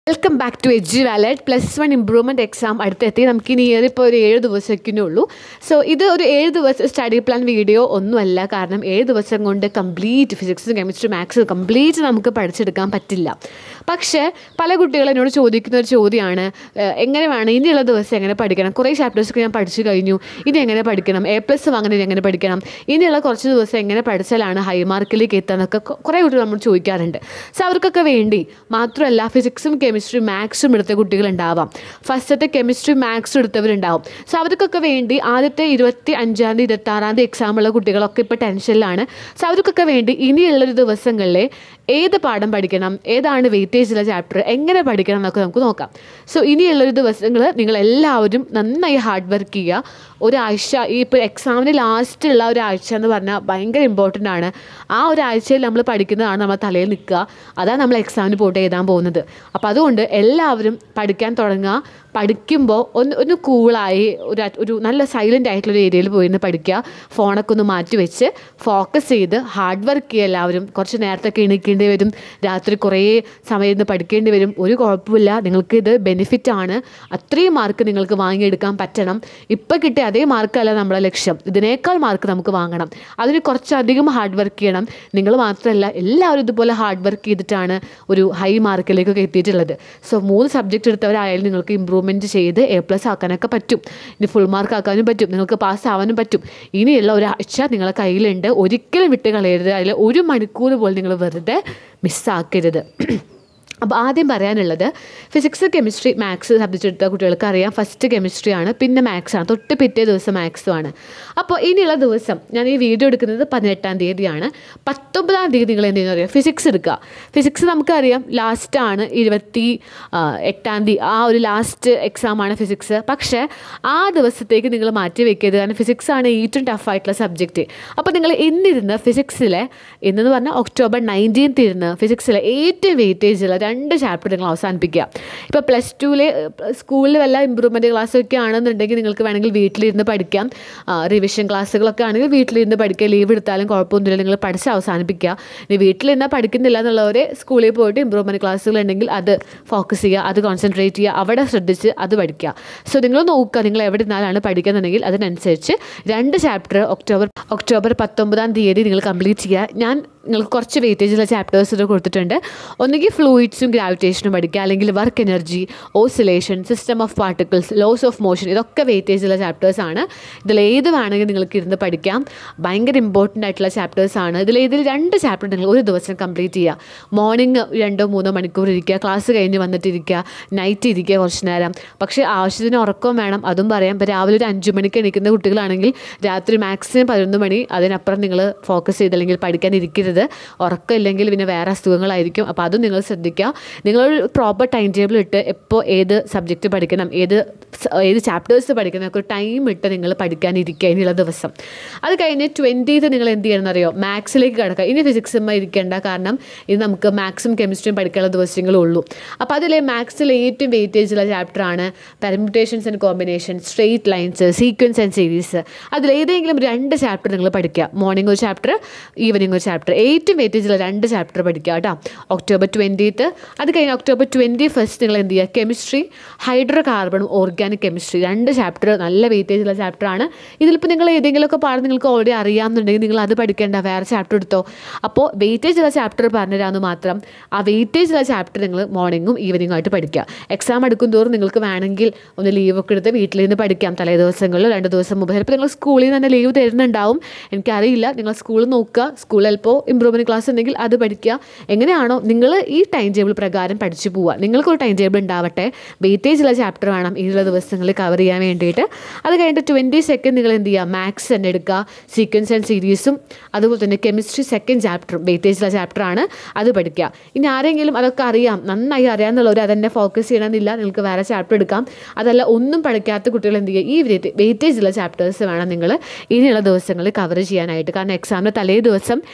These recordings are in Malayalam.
welcome back to Edge Wallet plus one improvement exam അടുത്തെത്തി നമുക്ക് ഇനി ഇപ്പോൾ ഒരു ഏഴ് ദിവസമൊക്കെ ഉള്ളൂ സോ ഇത് ഒരു ഏഴ് ദിവസം സ്റ്റഡി പ്ലാൻ വീഡിയോ ഒന്നുമല്ല കാരണം ഏഴ് ദിവസം കൊണ്ട് complete physics chemistry maths complete നമുക്ക് പഠിച്ചെടുക്കാൻ പറ്റില്ല പക്ഷേ പല കുട്ടികളും എന്നോട് ചോദിക്കുന്ന ഒരു ചോദ്യമാണ് ഏഹ്, എങ്ങനെ വേണം ഇനിയുള്ള ദിവസം എങ്ങനെ പഠിക്കണം കുറേ ചാപ്റ്റേഴ്സൊക്കെ ഞാൻ പഠിച്ചു കഴിഞ്ഞു ഇനി എങ്ങനെ പഠിക്കണം എ പ്ലസ് വാങ്ങുന്നത് എങ്ങനെ പഠിക്കണം ഇനിയുള്ള കുറച്ച് ദിവസം എങ്ങനെ പഠിച്ചാലാണ് ഹൈ മാർക്കിലേക്ക് എത്താന്നൊക്കെ കൊ- കുറേ കുട്ടികൾ നമ്മൾ ചോദിക്കാറുണ്ട് സോ അവർക്കൊക്കെ വേണ്ടി മാത്രമല്ല ഫിസിക്സും കെമിസ്ട്രി മാത്സും എടുത്ത കുട്ടികളുണ്ടാവാം ഫസ്റ്റത്തെ കെമിസ്ട്രി മാത്സ് എടുത്തവരുണ്ടാവും സോ അവർക്കൊക്കെ വേണ്ടി ആദ്യത്തെ ഇരുപത്തി അഞ്ചാം തീയതി ഇരുപത്തി ആറാം തീയതി എക്സാം ഉള്ള കുട്ടികളൊക്കെ ഇപ്പോൾ ടെൻഷനിലാണ് സോ അവർക്കൊക്കെ വേണ്ടി ഇനിയുള്ളൊരു ദിവസങ്ങളിൽ ഏത് പാഠം പഠിക്കണം ഏതാണ് വെയിറ്റേജുള്ള ചാപ്റ്റർ എങ്ങനെ പഠിക്കണം എന്നൊക്കെ നമുക്ക് നോക്കാം സോ ഇനിയുള്ളൊരു ദിവസങ്ങൾ നിങ്ങൾ എല്ലാവരും നന്നായി ഹാർഡ് വർക്ക് ചെയ്യുക ഒരാഴ്ച ഈ ഇപ്പോൾ എക്സാമിന് ലാസ്റ്റുള്ള ഒരാഴ്ച എന്ന് പറഞ്ഞാൽ ഭയങ്കര ഇമ്പോർട്ടൻ്റ് ആണ് ആ ഒരാഴ്ചയിൽ നമ്മൾ പഠിക്കുന്നതാണ് നമ്മുടെ തലയിൽ നിൽക്കുക അതാണ് നമ്മൾ എക്സാമിന് പോയിട്ട് എഴുതാൻ പോകുന്നത് അപ്പോൾ അതുകൊണ്ട് എല്ലാവരും പഠിക്കാൻ തുടങ്ങുക പഠിക്കുമ്പോൾ ഒന്ന് ഒന്ന് കൂളായി ഒരു at- ഒരു നല്ല സൈലൻ്റ് ആയിട്ടുള്ള ഒരു ഏരിയയിൽ പോയി നിന്ന് പഠിക്കുക ഫോണൊക്കെ ഒന്ന് മാറ്റി വെച്ച് ഫോക്കസ് ചെയ്ത് ഹാർഡ് വർക്ക് ചെയ്യുക എല്ലാവരും കുറച്ച് നേരത്തൊക്കെ എണീക്കേണ്ടി വരും രാത്രി കുറേ സമയം ഇരുന്ന് പഠിക്കേണ്ടി വരും ഒരു കുഴപ്പമില്ല നിങ്ങൾക്ക് ഇത് ബെനിഫിറ്റ് ആണ് അത്രയും മാർക്ക് നിങ്ങൾക്ക് വാങ്ങിയെടുക്കാൻ പറ്റണം ഇപ്പം കിട്ടിയ അതേ മാർക്കല്ല നമ്മളെ ലക്ഷ്യം ഇതിനേക്കാൾ മാർക്ക് നമുക്ക് വാങ്ങണം അതിന് കുറച്ചധികം ഹാർഡ് വർക്ക് ചെയ്യണം നിങ്ങൾ മാത്രമല്ല എല്ലാവരും ഇതുപോലെ ഹാർഡ് വർക്ക് ചെയ്തിട്ടാണ് ഒരു ഹൈ മാർക്കിലേക്കൊക്കെ എത്തിയിട്ടുള്ളത് സോ മൂന്ന് സബ്ജക്റ്റ് എടുത്തവരായാലും നിങ്ങൾക്ക് ഇമ്പ്രൂവ്മെൻറ്റ് ചെയ്ത് എ പ്ലസ് ആക്കാനൊക്കെ പറ്റും ഇനി ഫുൾ മാർക്ക് ആക്കാനും പറ്റും നിങ്ങൾക്ക് പാസ് ആവാനും പറ്റും ഇനിയുള്ള ഒരാഴ്ച നിങ്ങളെ കയ്യിലുണ്ട് ഒരിക്കലും വിട്ട് കളയരുത് അതിൽ ഒരു മണിക്കൂർ പോലും നിങ്ങൾ വെറുതെ മിസ്സാക്കരുത് അപ്പോൾ ആദ്യം പറയാനുള്ളത് ഫിസിക്സ് കെമിസ്ട്രി മാത്സ് സബ്ജക്റ്റ് എടുത്ത കുട്ടികൾക്ക് അറിയാം ഫസ്റ്റ് കെമിസ്ട്രി ആണ് പിന്നെ മാത്സ് ആണ് തൊട്ട് പിറ്റേ ദിവസം മാത്സും ആണ് അപ്പോൾ ഇനിയുള്ള ദിവസം ഞാൻ ഈ വീഡിയോ എടുക്കുന്നത് പതിനെട്ടാം തീയതിയാണ് പത്തൊമ്പതാം തീയതി നിങ്ങൾ എന്ത് ചെയ്യുന്ന അറിയാം ഫിസിക്സ് എടുക്കുക ഫിസിക്സ് നമുക്കറിയാം ലാസ്റ്റാണ് ഇരുപത്തി ആ, എട്ടാം തീയതി ആ ഒരു ലാസ്റ്റ് എക്സാമാണ് ഫിസിക്സ് പക്ഷേ ആ ദിവസത്തേക്ക് നിങ്ങൾ മാറ്റി വെക്കരുത് കാരണം ഫിസിക്സ് ആണ് ഏറ്റവും ടഫായിട്ടുള്ള സബ്ജക്റ്റ് അപ്പോൾ നിങ്ങൾ ഇന്നിരുന്ന് ഫിസിക്സിലെ ഇന്നെന്ന് പറഞ്ഞാൽ ഒക്ടോബർ നയൻറ്റീൻത്ത് ഇരുന്ന് ഫിസിക്സിലെ ഏറ്റവും വെയിറ്റേജ് ഉള്ള രണ്ട് ചാപ്റ്റർ നിങ്ങൾ അവസാനിപ്പിക്കുക ഇപ്പോൾ പ്ലസ് ടുവിൽ സ്കൂളിൽ വല്ല ഇമ്പ്രൂവ്മെൻറ്റ് ക്ലാസ്സൊക്കെ ആണെന്നുണ്ടെങ്കിൽ നിങ്ങൾക്ക് വേണമെങ്കിൽ വീട്ടിലിരുന്ന് പഠിക്കാം റിവിഷൻ ക്ലാസ്സുകളൊക്കെ ആണെങ്കിൽ വീട്ടിലിരുന്ന് പഠിക്കുക ലീവ് എടുത്താലും കുഴപ്പമൊന്നുമില്ല നിങ്ങൾ പഠിച്ച് അവസാനിപ്പിക്കുക ഇനി വീട്ടിലിരുന്നാൽ പഠിക്കുന്നില്ല എന്നുള്ളവർ സ്കൂളിൽ പോയിട്ട് ഇമ്പ്രൂവ്മെൻറ്റ് ക്ലാസ്സുകൾ ഉണ്ടെങ്കിൽ അത് ഫോക്കസ് ചെയ്യുക അത് കോൺസെൻട്രേറ്റ് ചെയ്യുക അവിടെ ശ്രദ്ധിച്ച് അത് പഠിക്കുക സോ നിങ്ങൾ നോക്കുക നിങ്ങൾ എവിടെ നിന്നാലാണ് പഠിക്കുന്നുണ്ടെങ്കിൽ അതിനനുസരിച്ച് രണ്ട് ചാപ്റ്റർ ഒക്ടോബർ ഒക്ടോബർ പത്തൊമ്പതാം തീയതി നിങ്ങൾ കംപ്ലീറ്റ് ചെയ്യുക ഞാൻ നിങ്ങൾക്ക് കുറച്ച് വെയിറ്റേജുള്ള ചാപ്റ്റേഴ്സ് ഇത് കൊടുത്തിട്ടുണ്ട് ഒന്നുകിൽ ഫ്ലൂയിഡ്സും ഗ്രാവിറ്റേഷനും പഠിക്കുക അല്ലെങ്കിൽ work energy oscillation system of particles laws of motion ഇതൊക്കെ വെയിറ്റേജുള്ള ചാപ്റ്റേഴ്സ് ആണ് ഇതിൽ ഏത് വേണമെങ്കിൽ നിങ്ങൾക്ക് ഇരുന്ന് പഠിക്കാം ഭയങ്കര ഇമ്പോർട്ടൻ്റ് ആയിട്ടുള്ള ചാപ്റ്റേഴ്സ് ആണ് ഇതിൽ ഏതിൽ രണ്ട് ചാപ്റ്റർ നിങ്ങൾ ഒരു ദിവസം കംപ്ലീറ്റ് ചെയ്യുക മോർണിംഗ് രണ്ടോ മൂന്നോ മണിക്കൂർ ഇരിക്കുക ക്ലാസ് കഴിഞ്ഞ് വന്നിട്ടിരിക്കുക നൈറ്റ് ഇരിക്കുക കുറച്ച് നേരം പക്ഷേ ആവശ്യത്തിന് ഉറക്കം വേണം അതും പറയാം ഇപ്പോൾ രാവിലെ ഒരു അഞ്ച് മണിക്ക് എണീക്കുന്ന കുട്ടികളാണെങ്കിൽ രാത്രി മാക്സിമം പതിനൊന്ന് മണി അതിനപ്പുറം നിങ്ങൾ ഫോക്കസ് ചെയ്ത് അല്ലെങ്കിൽ പഠിക്കാൻ ഇരിക്കരുത് ഉറക്കം ഇല്ലെങ്കിൽ പിന്നെ വേറെ അസുഖങ്ങളായിരിക്കും അപ്പോൾ അതും നിങ്ങൾ ശ്രദ്ധിക്കുക നിങ്ങളൊരു പ്രോപ്പർ ടൈം ടേബിൾ ഇട്ട് എപ്പോൾ ഏത് സബ്ജക്റ്റ് പഠിക്കണം ഏത് സ- ഏത് ചാപ്റ്റേഴ്സ് പഠിക്കണം ഒക്കെ ടൈം ഇട്ട് നിങ്ങൾ പഠിക്കാനിരിക്കുക ഇനിയുള്ള ദിവസം അത് കഴിഞ്ഞ് ട്വൻറ്റീത്ത് നിങ്ങൾ എന്ത് ചെയ്യണമെന്നറിയോ മാത്സിലേക്ക് കിടക്കുക ഇനി ഫിസിക്സും ഇരിക്കേണ്ട കാരണം ഇത് നമുക്ക് മാത്സും കെമിസ്ട്രിയും പഠിക്കാനുള്ള ദിവസങ്ങളേ ഉള്ളൂ അപ്പോൾ അതിൽ മാത്സിൽ ഏറ്റവും വെയിറ്റേജുള്ള ചാപ്റ്ററാണ് permutations and combination straight lines sequence and series അതിൽ ഏതെങ്കിലും രണ്ട് ചാപ്റ്റർ നിങ്ങൾ പഠിക്കുക മോർണിംഗ് ഒരു ചാപ്റ്റർ ഈവനിങ് ഒരു ചാപ്റ്റർ ഏറ്റവും വെയിറ്റേജുള്ള രണ്ട് ചാപ്റ്റർ പഠിക്കുക കേട്ടോ ഒക്ടോബർ ട്വൻറ്റീത്ത് അത് കഴിഞ്ഞ് ഒക്ടോബർ ട്വൻറ്റി ഫസ്റ്റ് നിങ്ങൾ എന്ത് ചെയ്യുക കെമിസ്ട്രി ഹൈഡ്രോ കാർബണും ഓർഗാനിക് കെമിസ്ട്രി രണ്ട് ചാപ്റ്റർ നല്ല വെയിറ്റേജുള്ള ചാപ്റ്ററാണ് ഇതിലിപ്പോൾ നിങ്ങൾ ഏതെങ്കിലുമൊക്കെ പാഠം നിങ്ങൾക്ക് ഓൾറെഡി അറിയാമെന്നുണ്ടെങ്കിൽ നിങ്ങൾ അത് പഠിക്കേണ്ട വേറെ ചാപ്റ്റർ എടുത്തോ അപ്പോൾ വെയിറ്റേജുള്ള ചാപ്റ്റർ പറഞ്ഞുതരാമെന്ന് മാത്രം ആ വെയിറ്റേജുള്ള ചാപ്റ്റർ നിങ്ങൾ മോർണിംഗും ഈവനിങ്ങും ആയിട്ട് പഠിക്കുക എക്സാം എടുക്കും തോറും നിങ്ങൾക്ക് വേണമെങ്കിൽ ഒന്ന് ലീവൊക്കെ എടുത്ത് വീട്ടിലിരുന്ന് പഠിക്കാം തലേ ദിവസങ്ങളിൽ രണ്ട് ദിവസം മുമ്പ് ചിലപ്പോൾ നിങ്ങൾ സ്കൂളിൽ നിന്ന് തന്നെ ലീവ് തരുന്നുണ്ടാവും എനിക്കറിയില്ല നിങ്ങൾ സ്കൂളിൽ നോക്കുക സ്കൂളിൽ ചിലപ്പോൾ ഇമ്പ്രൂവ്മെൻറ്റ് ക്ലാസ് ഉണ്ടെങ്കിൽ അത് പഠിക്കുക എങ്ങനെയാണോ നിങ്ങൾ ഈ ടൈം ടേബിൾ പ്രകാരം പഠിച്ചു പോവുക നിങ്ങൾക്കൊരു ടൈം ടേബിൾ ഉണ്ടാവട്ടെ വെയിറ്റേജുള്ള ചാപ്റ്റർ വേണം ഇതിലുള്ള ദിവസങ്ങളിൽ കവർ ചെയ്യാൻ വേണ്ടിയിട്ട് അത് കഴിഞ്ഞിട്ട് ട്വൻറ്റി സെക്കൻഡ് നിങ്ങൾ എന്ത് ചെയ്യുക മാത്സ് തന്നെ എടുക്കുക സീക്വൻസ് ആൻഡ് സീരീസും അതുപോലെ തന്നെ കെമിസ്ട്രി സെക്കൻഡ് ചാപ്റ്ററും വെയിറ്റേജുള്ള ചാപ്റ്ററാണ് അത് പഠിക്കുക ഇനി ആരെങ്കിലും അതൊക്കെ അറിയാം നന്നായി അറിയാമെന്നുള്ളവർ അതന്നെ ഫോക്കസ് ചെയ്യണമെന്നില്ല നിങ്ങൾക്ക് വേറെ ചാപ്റ്റർ എടുക്കാം അതല്ല ഒന്നും പഠിക്കാത്ത കുട്ടികൾ എന്ത് ചെയ്യുക ഈ വെയിറ്റേജുള്ള ചാപ്റ്റേഴ്സ് വേണം നിങ്ങൾ ഇനിയുള്ള ദിവസങ്ങളിൽ കവർ ചെയ്യാനായിട്ട് കാരണം എക്സാമിന് തലേ ദിവസം ഈ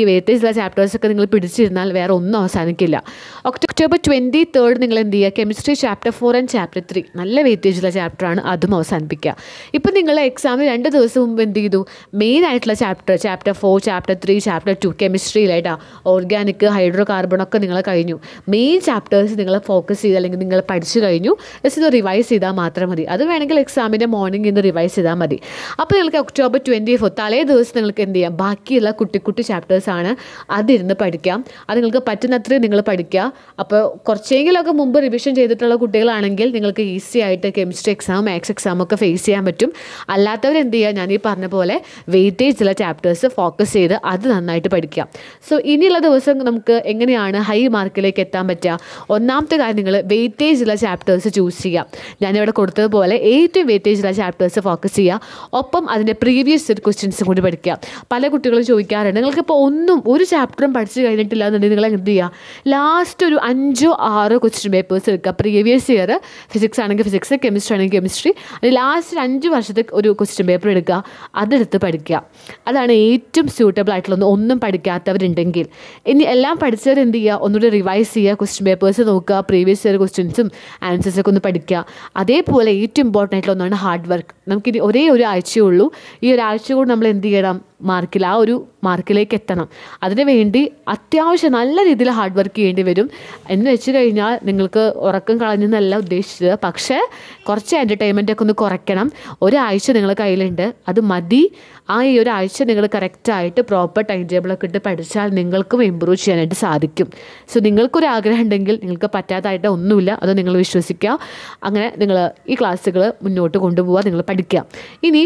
വെയിറ്റേജുള്ള ചാപ്റ്റേഴ്സൊക്കെ നിങ്ങൾ പിടിച്ചിരുന്നാൽ വേറെ ഒന്നും അവസാനിക്കില്ല ഒക്ടോബർ ട്വൻറ്റി തേർഡ് നിങ്ങൾ എന്ത് ചെയ്യുക chemistry chapter four and chapter three നല്ല വെയിറ്റേജുള്ള ചാപ്റ്ററാണ് അതും അവസാനിപ്പിക്കുക ഇപ്പം നിങ്ങൾ എക്സാമിന് രണ്ട് ദിവസം മുമ്പ് എന്ത് ചെയ്തു മെയിൻ ആയിട്ടുള്ള chapter chapter four chapter three chapter two കെമിസ്ട്രിയിലായിട്ടാ ഓർഗാനിക് ഹൈഡ്രോ കാർബണൊക്കെ നിങ്ങൾ കഴിഞ്ഞു മെയിൻ ചാപ്റ്റേഴ്സ് നിങ്ങൾ ഫോക്കസ് ചെയ്ത് അല്ലെങ്കിൽ നിങ്ങൾ പഠിച്ചു കഴിഞ്ഞു ജസ്റ്റ് ഇത് റിവൈസ് ചെയ്താൽ മാത്രം മതി അത് വേണമെങ്കിൽ എക്സാമിൻ്റെ മോർണിംഗ് ഇന്ന് റിവൈസ് ചെയ്താൽ മതി അപ്പോൾ നിങ്ങൾക്ക് ഒക്ടോബർ ട്വൻറ്റി ഫോർ തലേ ദിവസം നിങ്ങൾക്ക് എന്ത് ചെയ്യാം ബാക്കിയുള്ള കുട്ടി കുട്ടി ചാപ്റ്റേഴ്സാണ് അതിരുന്ന് പഠിക്കാം അത് നിങ്ങൾക്ക് പറ്റുന്നത്രയും നിങ്ങൾ പഠിക്കുക അപ്പോൾ കുറച്ചെങ്കിലൊക്കെ മുമ്പ് റിവിഷൻ ചെയ്തിട്ടുള്ള കുട്ടികളാണെങ്കിൽ നിങ്ങൾക്ക് ഈസി ആയിട്ട് കെമിസ്ട്രി എക്സാം മാത്സ് എക്സാം ഒക്കെ ഫേസ് ചെയ്യാൻ പറ്റും അല്ലാത്തവർ എന്ത് ചെയ്യുക ഞാൻ ഈ പറഞ്ഞ പോലെ വെയിറ്റേജ് ഉള്ള ചാപ്റ്റേഴ്സ് ഫോക്കസ് ചെയ്ത് അത് നന്നായിട്ട് പഠിക്കുക സോ ഇനിയുള്ള ദിവസം നമുക്ക് എങ്ങനെയാണ് ഹൈ മാർക്കിലേക്ക് എത്താൻ പറ്റുക ഒന്നാമത്തെ കാര്യം നിങ്ങൾ വെയിറ്റേജ് ഉള്ള ചാപ്റ്റേഴ്സ് ചൂസ് ചെയ്യുക ഞാനിവിടെ കൊടുത്തതുപോലെ ഏറ്റവും വെയിറ്റേജ് ഉള്ള ചാപ്റ്റേഴ്സ് ഫോക്കസ് ചെയ്യുക ഒപ്പം അതിൻ്റെ പ്രീവിയസ് ക്വസ്റ്റ്യൻസും കൂടി പഠിക്കുക പല കുട്ടികളും ചോദിക്കാറുണ്ട് നിങ്ങൾക്കിപ്പോൾ ഒന്നും ഒരു ചാപ്റ്ററും പഠിച്ചു കഴിഞ്ഞിട്ടില്ല എന്നുണ്ടെങ്കിൽ നിങ്ങൾ എന്ത് ചെയ്യുക ലാസ്റ്റ് ഒരു അഞ്ചോ ആറോ ക്വസ്റ്റ്യൻ പേപ്പേഴ്സ് എടുക്കുക പ്രീവിയസ് ഇയർ ഫിസിക്സ് ആണെങ്കിൽ ഫിസിക്സ് കെമിസ്ട്രി ആണെങ്കിൽ കെമിസ്ട്രി അത് ലാസ്റ്റ് അഞ്ച് വർഷത്തെ ഒരു ക്വസ്റ്റ്യൻ പേപ്പർ എടുക്കുക അതെടുത്ത് പഠിക്കുക അതാണ് ഏറ്റവും സ്യൂട്ടബിൾ ആയിട്ടുള്ള ഒന്ന് ഒന്നും പഠിക്കാത്തവരുണ്ടെങ്കിൽ ഇനി എല്ലാം പഠിച്ചവർ എന്ത് ചെയ്യുക ഒന്നുകൂടി റിവൈസ് ചെയ്യുക ക്വസ്റ്റ്യൻ പേപ്പേഴ്സ് നോക്കുക പ്രീവിയസ് ഇയർ ക്വസ്റ്റ്യൻസും ആൻസേഴ്സൊക്കെ ഒന്ന് പഠിക്കുക അതേപോലെ ഏറ്റവും ഇമ്പോർട്ടൻ്റ് ആയിട്ടുള്ള ഒന്നാണ് ഹാർഡ് വർക്ക് നമുക്കിനി ഒരേ ഒരു ആഴ്ചയേ ഉള്ളൂ ഈ ഒരാഴ്ച കൂടി നമ്മൾ എന്ത് ചെയ്യണം മാർക്കിൽ ആ ഒരു മാർക്കിലേക്ക് എത്തണം അതിന് വേണ്ടി അത്യാവശ്യം നല്ല രീതിയിൽ ഹാർഡ് വർക്ക് ചെയ്യേണ്ടി വരും എന്ന് വെച്ച് കഴിഞ്ഞാൽ നിങ്ങൾക്ക് ഉറക്കം കളഞ്ഞെന്നല്ല ഉദ്ദേശിച്ചത് പക്ഷേ കുറച്ച് എൻ്റർടൈൻമെൻ്റ് ഒക്കെ ഒന്ന് കുറയ്ക്കണം ഒരാഴ്ച നിങ്ങളുടെ കയ്യിലുണ്ട് അത് മതി ആ ഈ ഒരാഴ്ച നിങ്ങൾ കറക്റ്റായിട്ട് പ്രോപ്പർ ടൈം ടേബിളൊക്കെ ഇട്ട് പഠിച്ചാൽ നിങ്ങൾക്കും ഇമ്പ്രൂവ് ചെയ്യാനായിട്ട് സാധിക്കും സോ നിങ്ങൾക്കൊരു ആഗ്രഹം ഉണ്ടെങ്കിൽ നിങ്ങൾക്ക് പറ്റാത്തതായിട്ട് ഒന്നുമില്ല അത് നിങ്ങൾ വിശ്വസിക്കുക അങ്ങനെ നിങ്ങൾ ഈ ക്ലാസ്സുകൾ മുന്നോട്ട് കൊണ്ടുപോകുക നിങ്ങൾ പഠിക്കുക ഇനി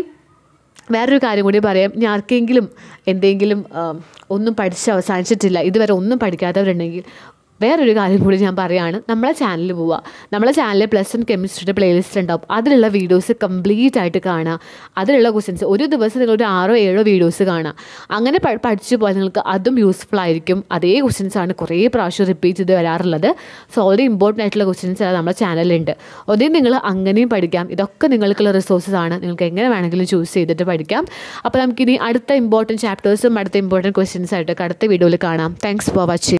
വേറൊരു കാര്യം കൂടി പറയാം ഇനി ആർക്കെങ്കിലും എന്തെങ്കിലും ഒന്നും പഠിച്ച് അവസാനിച്ചിട്ടില്ല ഇതുവരെ ഒന്നും പഠിക്കാത്തവരുണ്ടെങ്കിൽ വേറൊരു കാര്യം കൂടി ഞാൻ പറയുകയാണ് നമ്മളെ ചാനലിൽ പോവുക നമ്മളെ ചാനലിൽ പ്ലസ് വൺ കെമിസ്ട്രിയുടെ പ്ലേലിസ്റ്റ് ഉണ്ടാവും അതിലുള്ള വീഡിയോസ് കംപ്ലീറ്റ് ആയിട്ട് കാണുക അതിലുള്ള ക്വസ്റ്റ്യൻസ് ഒരു ദിവസം നിങ്ങൾ ഒരു ആറോ ഏഴോ വീഡിയോസ് കാണുക അങ്ങനെ പഠിച്ചു പോയാൽ നിങ്ങൾക്ക് അതും യൂസ്ഫുൾ ആയിരിക്കും അതേ ക്വസ്റ്റ്യൻസ് ആണ് കുറേ പ്രാവശ്യം റിപ്പീറ്റ് ചെയ്ത് വരാറുള്ളത് സോ വളരെ ഇമ്പോർട്ടൻ്റ് ആയിട്ടുള്ള ക്വസ്റ്റ്യൻസ് നമ്മുടെ ചാനലിലുണ്ട് അതേ നിങ്ങൾ അങ്ങനെയും പഠിക്കാം ഇതൊക്കെ നിങ്ങൾക്കുള്ള റിസോഴ്സസ് ആണ് നിങ്ങൾക്ക് എങ്ങനെ വേണമെങ്കിലും ചൂസ് ചെയ്തിട്ട് പഠിക്കാം അപ്പോൾ നമുക്കിനി അടുത്ത ഇമ്പോർട്ടൻറ്റ് ചാപ്റ്റേഴ്സും അടുത്ത ഇമ്പോർട്ടൻറ്റ് ക്വസ്റ്റ്യൻസ് ആയിട്ടൊക്കെ അടുത്ത വീഡിയോയിൽ കാണാം താങ്ക്സ് ഫോർ വാച്ചിങ്